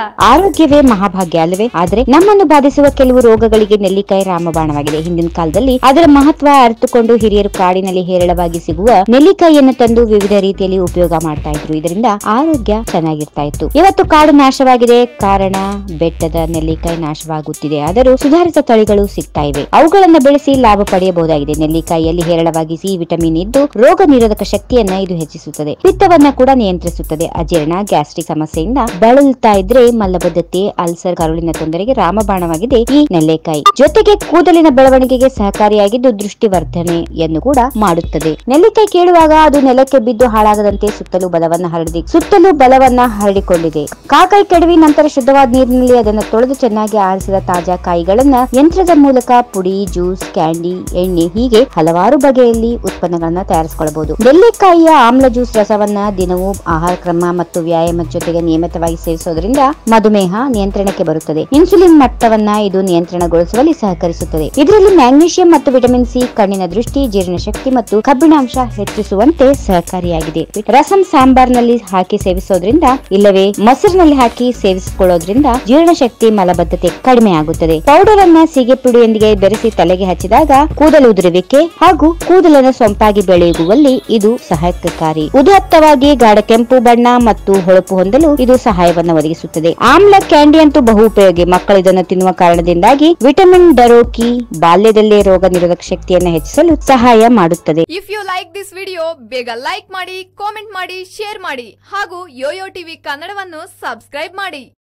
ಆರೋಗ್ಯವೇ ಮಹಾಭಾಗ್ಯ ಅಲ್ಲವೇ ಆದ್ರೆ ನಮ್ಮನ್ನು ಬಾಧಿಸುವ ಕೆಲವು ರೋಗಗಳಿಗೆ ನೆಲ್ಲಿಕಾಯಿ ರಾಮಬಾಣವಾಗಿದೆ ಹಿಂದಿನ ಕಾಲದಲ್ಲಿ ಅದರ ಮಹತ್ವ ಅರಿತುಕೊಂಡು ಹಿರಿಯರು ಕಾಡಿನಲ್ಲಿ ಹೇರಳವಾಗಿ ಸಿಗುವ ನೆಲ್ಲಿಕಾಯಿಯನ್ನು ತಂದು ವಿವಿಧ ರೀತಿಯಲ್ಲಿ ಉಪಯೋಗ ಮಾಡ್ತಾ ಇದ್ರು ಇದರಿಂದ ಆರೋಗ್ಯ ಚೆನ್ನಾಗಿರ್ತಾ ಇತ್ತು ಇವತ್ತು ಕಾಡು ನಾಶವಾಗಿದೆ ಕಾರಣ ಬೆಟ್ಟದ ನೆಲ್ಲಿಕಾಯಿ ನಾಶವಾಗುತ್ತಿದೆ ಆದರೂ ಸುಧಾರಿತ ತಳಿಗಳು ಸಿಗ್ತಾ ಇವೆ ಅವುಗಳನ್ನ ಬೆಳೆಸಿ ಲಾಭ ಪಡೆಯಬಹುದಾಗಿದೆ ನೆಲ್ಲಿಕಾಯಿಯಲ್ಲಿ ಹೇರಳವಾಗಿ ಸಿ ವಿಟಮಿನ್ ಇದ್ದು ರೋಗ ನಿರೋಧಕ ಶಕ್ತಿಯನ್ನ ಇದು ಹೆಚ್ಚಿಸುತ್ತದೆ ಪಿತ್ತವನ್ನ ಕೂಡ ನಿಯಂತ್ರಿಸುತ್ತದೆ ಅಜೀರ್ಣ ಗ್ಯಾಸ್ಟ್ರಿಕ್ ಸಮಸ್ಯೆಯಿಂದ ಬಳಲ್ತಾ ಇದ್ರೆ ಮಲಬದ್ಧತೆ ಅಲ್ಸರ್ ಕರುಳಿನ ತೊಂದರೆಗೆ ರಾಮಬಾಣವಾಗಿದೆ ಈ ನೆಲ್ಲಿಕಾಯಿ ಜೊತೆಗೆ ಕೂದಲಿನ ಬೆಳವಣಿಗೆಗೆ ಸಹಕಾರಿಯಾಗಿದ್ದು ದೃಷ್ಟಿವರ್ಧನೆಯನ್ನು ಕೂಡ ಮಾಡುತ್ತದೆ ನೆಲ್ಲಿಕಾಯಿ ಕೇಳುವಾಗ ಅದು ನೆಲಕ್ಕೆ ಬಿದ್ದು ಹಾಳಾಗದಂತೆ ಸುತ್ತಲೂ ಬಲವನ್ನ ಹರಡಿ ಸುತ್ತಲೂ ಬಲವನ್ನ ಹರಡಿಕೊಂಡಿದೆ ಕಾಕಾಯಿ ಕೆಡವಿ ನಂತರ ಶುದ್ಧವಾದ ನೀರಿನಲ್ಲಿ ಅದನ್ನು ತೊಳೆದು ಚೆನ್ನಾಗಿ ಆರಿಸಿದ ತಾಜಾ ಕಾಯಿಗಳನ್ನ ಯಂತ್ರದ ಮೂಲಕ ಪುಡಿ ಜ್ಯೂಸ್ ಕ್ಯಾಂಡಿ ಎಣ್ಣೆ ಹೀಗೆ ಹಲವಾರು ಬಗೆಯಲ್ಲಿ ಉತ್ಪನ್ನಗಳನ್ನ ತಯಾರಿಸಿಕೊಳ್ಳಬಹುದು ನೆಲ್ಲಿಕಾಯಿಯ ಆಮ್ಲ ಜ್ಯೂಸ್ ರಸವನ್ನ ದಿನವೂ ಆಹಾರ ಕ್ರಮ ಮತ್ತು ವ್ಯಾಯಾಮದ ಜೊತೆಗೆ ನಿಯಮಿತವಾಗಿ ಸೇವಿಸೋದ್ರಿಂದ ಮಧುಮೇಹ ನಿಯಂತ್ರಣಕ್ಕೆ ಬರುತ್ತದೆ ಇನ್ಸುಲಿನ್ ಮಟ್ಟವನ್ನ ಇದು ನಿಯಂತ್ರಣಗೊಳಿಸುವಲ್ಲಿ ಸಹಕರಿಸುತ್ತದೆ ಇದರಲ್ಲಿ ಮ್ಯಾಗ್ನೀಷಿಯಂ ಮತ್ತು ವಿಟಮಿನ್ ಸಿ ಕಣ್ಣಿನ ದೃಷ್ಟಿ ಜೀರ್ಣಶಕ್ತಿ ಮತ್ತು ಕಬ್ಬಿಣಾಂಶ ಹೆಚ್ಚಿಸುವಂತೆ ಸಹಕಾರಿಯಾಗಿದೆ ರಸಂ ಸಾಂಬಾರ್ನಲ್ಲಿ ಹಾಕಿ ಸೇವಿಸೋದ್ರಿಂದ ಇಲ್ಲವೇ ಮೊಸರಿನಲ್ಲಿ ಹಾಕಿ ಸೇವಿಸಿಕೊಳ್ಳೋದ್ರಿಂದ ಜೀರ್ಣಶಕ್ತಿ ಮಲಬದ್ಧತೆ ಕಡಿಮೆ ಆಗುತ್ತದೆ ಪೌಡರ್ ಅನ್ನ ಸೀಗೆ ಪುಡಿಯೊಂದಿಗೆ ಬೆರೆಸಿ ತಲೆಗೆ ಹಚ್ಚಿದಾಗ ಕೂದಲು ಉದುರುವಿಕೆ ಹಾಗೂ ಕೂದಲನ್ನು ಸೊಂಪಾಗಿ ಬೆಳೆಯುವಲ್ಲಿ ಇದು ಸಹಾಯಕಕಾರಿ ಉದಾತ್ತವಾಗಿ ಗಾಢ ಕೆಂಪು ಬಣ್ಣ ಮತ್ತು ಹೊಳಪು ಹೊಂದಲು ಇದು ಸಹಾಯವನ್ನ ಒದಗಿಸುತ್ತದೆ ಆಮ್ಲ ಕ್ಯಾಂಡಿ ಅಂತೂ ಬಹು ಉಪಯೋಗಿ ಮಕ್ಕಳು ಇದನ್ನು ತಿನ್ನುವ ಕಾರಣದಿಂದಾಗಿ ವಿಟಮಿನ್ ಡರೋಕಿ ಬಾಲ್ಯದಲ್ಲೇ ರೋಗ ನಿರೋಧಕ ಶಕ್ತಿಯನ್ನು ಹೆಚ್ಚಿಸಲು ಸಹಾಯ ಮಾಡುತ್ತದೆ if you like this video ಬೇಗ ಲೈಕ್ ಮಾಡಿ ಕಾಮೆಂಟ್ ಮಾಡಿ ಶೇರ್ ಮಾಡಿ ಹಾಗೂ ಯೋಯೋ ಟಿವಿ ಕನ್ನಡವನ್ನು ಸಬ್ಸ್ಕ್ರೈಬ್ ಮಾಡಿ